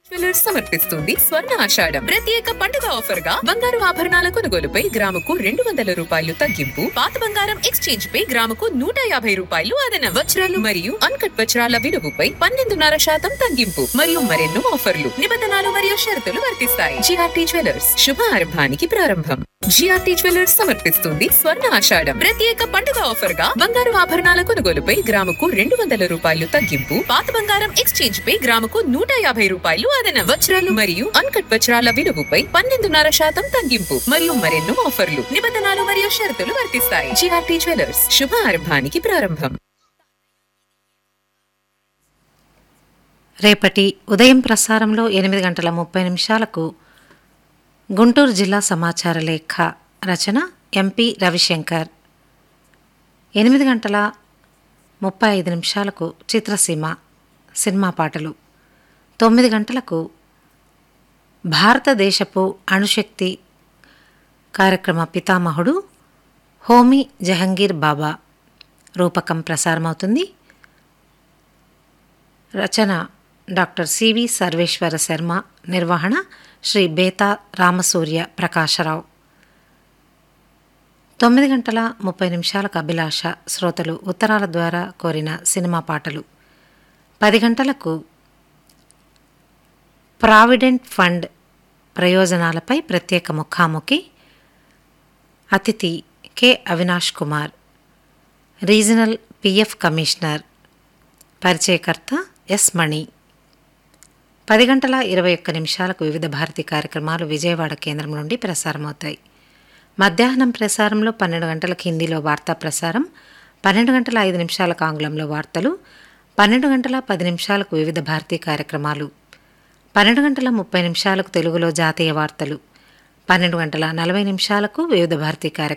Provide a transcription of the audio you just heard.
jewellers సమర్పిస్తుంది స్వర్ణ ఆషాఢం ప్రత్యేక పండుగ ఆఫర్ గా బంగారు ఆభరణాల కొనుగోలుపై గ్రాముకు రెండు వందల రూపాయలు తగ్గింపు పాత బంగారం ఎక్స్చేంజ్ పై గ్రాముకు నూట యాభై రూపాయలు అదనం వజ్రాలు మరియు అన్కట్ వజ్రాల విలువపై పన్నెండున్నర శాతం తగ్గింపు మరియు మరెన్నో ఆఫర్లు నిబంధనలు మరియు షరతులు వర్తిస్తాయి జిఆర్టీ జ్యువెలర్స్ శుభ ఆరంభానికి ప్రారంభం జిఆర్టీ జ్యువెలర్స్ సమర్పిస్తుంది స్వర్ణ ఆషాఢం ప్రత్యేక పండుగ ఆఫర్ గా బంగారు ఆభరణాల కొనుగోలుపై గ్రాముకు రెండు వందల రూపాయలు తగ్గింపు పాత బంగారం ఎక్స్చేంజ్ పై గ్రాముకు నూట యాభై రూపాయలు అదనం వజ్రాలు మరియు అన్కట్ వజ్రాల విలువపై పన్నెండున్నర శాతం తగ్గింపు మరియు మరెన్నో ఆఫర్లు నిబంధనలు మరియు షరతులు వర్తిస్తాయి జిఆర్టీ జ్యువెలర్స్ శుభ ఆరంభానికి ప్రారంభం రేపటి ఉదయం ప్రసారంలో ఎనిమిది గంటల ముప్పై నిమిషాలకు గుంటూరు జిల్లా సమాచార లేఖ రచన ఎంపి రవిశంకర్ ఎనిమిది గంటల ముప్పై ఐదు నిమిషాలకు చిత్రసీమ సినిమా పాటలు తొమ్మిది గంటలకు భారతదేశపు అణుశక్తి కార్యక్రమ పితామహుడు హోమీ జహంగీర్ బాబా రూపకం ప్రసారమవుతుంది రచన డాక్టర్ సివి సర్వేశ్వర శర్మ నిర్వహణ శ్రీ బేతా రామసూర్య ప్రకాశరావు తొమ్మిది గంటల ముప్పై నిమిషాలకు అభిలాష శ్రోతలు ఉత్తరాల ద్వారా కోరిన సినిమా పాటలు పది గంటలకు ప్రావిడెంట్ ఫండ్ ప్రయోజనాలపై ప్రత్యేక ముఖాముఖి అతిథి K Avinash Kumar regional PF commissioner పరిచయకర్త ఎస్ మణి పది గంటల ఇరవై ఒక్క నిమిషాలకు వివిధ భారతి కార్యక్రమాలు విజయవాడ కేంద్రం నుండి ప్రసారమవుతాయి మధ్యాహ్నం ప్రసారంలో పన్నెండు గంటలకు హిందీలో వార్తా ప్రసారం పన్నెండు గంటల ఐదు నిమిషాలకు ఆంగ్లంలో వార్తలు పన్నెండు గంటల పది నిమిషాలకు వివిధ భారతీ కార్యక్రమాలు పన్నెండు గంటల ముప్పై నిమిషాలకు తెలుగులో జాతీయ వార్తలు పన్నెండు గంటల నలభై నిమిషాలకు వివిధ భారతీ కార్యక్రమాలు